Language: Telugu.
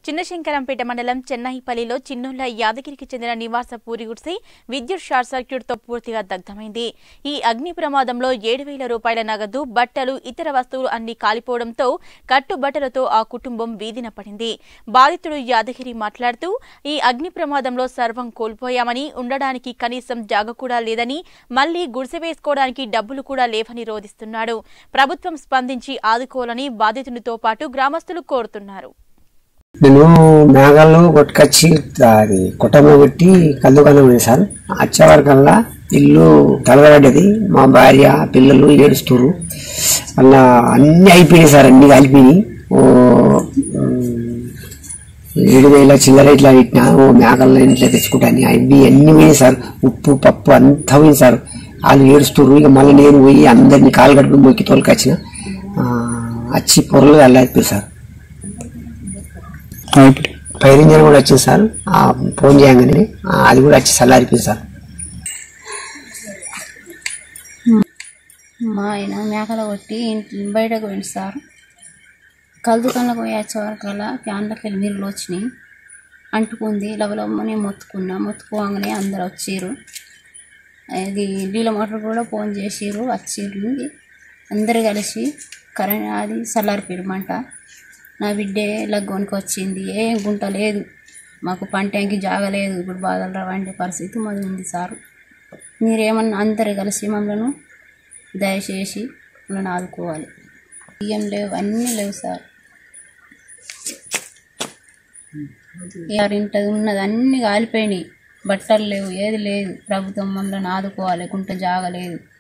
చిన్నశంకరంపేట మండలం చెన్నైపల్లిలో చిన్నుల యాదగిరికి చెందిన నివాస పూరి గుడిసి విద్యుత్ షార్ట్ సర్క్యూట్తో పూర్తిగా దగ్ధమైంది ఈ అగ్ని ప్రమాదంలో ఏడు వేల రూపాయల నగదు బట్టలు ఇతర వస్తువులు అన్ని కాలిపోవడంతో కట్టుబట్టలతో ఆ కుటుంబం వీధిన పడింది బాధితుడు యాదగిరి మాట్లాడుతూ ఈ అగ్ని ప్రమాదంలో సర్వం కోల్పోయామని ఉండడానికి కనీసం జాగ కూడా లేదని మళ్లీ గుడిసె వేసుకోవడానికి డబ్బులు కూడా లేవని రోధిస్తున్నాడు ప్రభుత్వం స్పందించి ఆదుకోవాలని బాధితునితో పాటు గ్రామస్తులు కోరుతున్నారు నేను మేఘాలు కొట్టుకొచ్చి అది కుటుంబం పెట్టి కల్లుకన్నా ఉంది సార్ వచ్చేవరకల్లా ఇల్లు తలగబడ్డది మా భార్య పిల్లలు ఏడుస్తున్నారు అలా అన్నీ అయిపోయినాయి సార్ అన్ని కలిపినాయి ఓ ఉమ్, ఏడు వేల చిల్లర ఇట్లా పెట్టినా ఓ మేకల్లో ఇట్లా తెచ్చుకుంటాను అవి అన్ని పోయినాయి సార్ ఉప్పు పప్పు అంతా పోయింది సార్ వాళ్ళు ఏడుస్తున్నారు ఇక మళ్ళీ నేను పోయి అందరినీ కాలు కడుపు మొక్కి తోలుకొచ్చిన ఆ, వచ్చి పొరలు వెళ్ళకపోయి సార్ ఫైర్ ఇంజన్ కూడా వచ్చింది సార్ ఆ ఫోన్ చేయగానే ఆ, అది కూడా వచ్చి చల్లారిపోయింది సార్ మా ఆయన మేకలు కొట్టి ఇంటి బయటకు పోయింది సార్ కలుదుకల్లోకి పోయి వచ్చే వరకల్లా ఫ్యాన్లోకి వెళ్ళి నీళ్ళు వచ్చినాయి అంటుకుంది లవలమ్మని మొత్తుకున్నా మొత్తుకోగానే అందరు వచ్చిర్రు అది నీళ్ళ మోటార్ కూడా ఫోన్ చేసిర్రు వచ్చిర్రు అందరు కలిసి కరెంట్ అది చల్లారిపోయారు మంట నా బిడ్డే లగ్గోనికి వచ్చింది ఏం గుంట లేదు మాకు పంటకి జాగలేదు ఇప్పుడు బాధలు రావండి పరిస్థితి మాది ఉంది సార్ మీరేమన్నా అందరు కలిసి మమ్మల్ని దయచేసి మమ్మల్ని ఆదుకోవాలి బియ్యం లేవు అన్నీ లేవు సార్ ఎవరింటది ఉన్నది అన్నీ కాలిపోయినాయి బట్టలు లేవు ఏది లేదు ప్రభుత్వం మమ్మల్ని ఆదుకోవాలి కుంట జాగలేదు